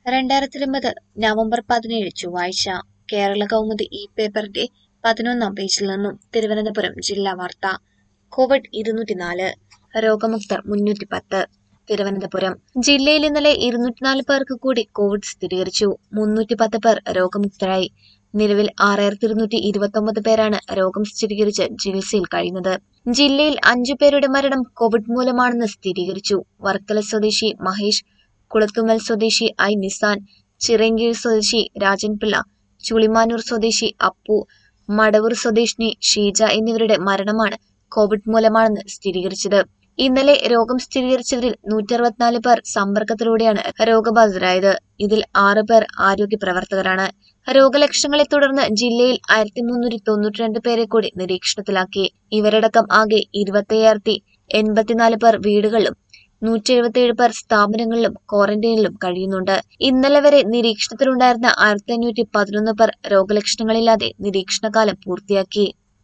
രണ്ടായിരത്തി ഇരുപത് നവംബർ പതിനേഴ് ചൊവ്വാഴ്ച കേരള കൗമുദി ഈ പേപ്പറിന്റെ പതിനൊന്നാം പേജിൽ നിന്നും തിരുവനന്തപുരം ജില്ലാ വാർത്ത കോവിഡ് ഇരുന്നൂറ്റിനാല് രോഗമുക്തർ മുന്നൂറ്റി പത്ത് തിരുവനന്തപുരം ജില്ലയിൽ ഇന്നലെ ഇരുന്നൂറ്റിനാല് പേർക്ക് കൂടി കോവിഡ് സ്ഥിരീകരിച്ചു മുന്നൂറ്റി പത്ത് പേർ രോഗമുക്തരായി നിലവിൽ ആറായിരത്തി ഇരുന്നൂറ്റി ഇരുപത്തൊമ്പത് പേരാണ് രോഗം സ്ഥിരീകരിച്ച് ചികിത്സയിൽ കഴിയുന്നത് ജില്ലയിൽ അഞ്ചു പേരുടെ മരണം കോവിഡ് മൂലമാണെന്ന് സ്ഥിരീകരിച്ചു വർക്കല സ്വദേശി മഹേഷ് കുളത്തുമ്മൽ സ്വദേശി ഐ നിസാൻ ചിറങ്കീഴ് സ്വദേശി രാജൻപിള്ള ചുളിമാനൂർ സ്വദേശി അപ്പു മടവൂർ സ്വദേശിനി ഷീജ എന്നിവരുടെ മരണമാണ് കോവിഡ് മൂലമാണെന്ന് സ്ഥിരീകരിച്ചത് ഇന്നലെ രോഗം സ്ഥിരീകരിച്ചവരിൽ നൂറ്റി അറുപത്തിനാല് പേർ സമ്പർക്കത്തിലൂടെയാണ് രോഗബാധിതരായത് ഇതിൽ ആറ് പേർ ആരോഗ്യ പ്രവർത്തകരാണ് രോഗലക്ഷണങ്ങളെ തുടർന്ന് ജില്ലയിൽ ആയിരത്തി മുന്നൂറ്റി തൊണ്ണൂറ്റിരണ്ട് പേരെ കൂടി നിരീക്ഷണത്തിലാക്കി ഇവരടക്കം ആകെ ഇരുപത്തയ്യായിരത്തി എൺപത്തിനാല് പേർ വീടുകളിലും നൂറ്റി എഴുപത്തിയേഴ് പേർ സ്ഥാപനങ്ങളിലും ക്വാറന്റൈനിലും കഴിയുന്നുണ്ട് ഇന്നലെ വരെ നിരീക്ഷണത്തിലുണ്ടായിരുന്ന ആയിരത്തി അഞ്ഞൂറ്റി പതിനൊന്ന് പേർ രോഗലക്ഷണങ്ങളില്ലാതെ നിരീക്ഷണകാലം പൂർത്തിയാക്കി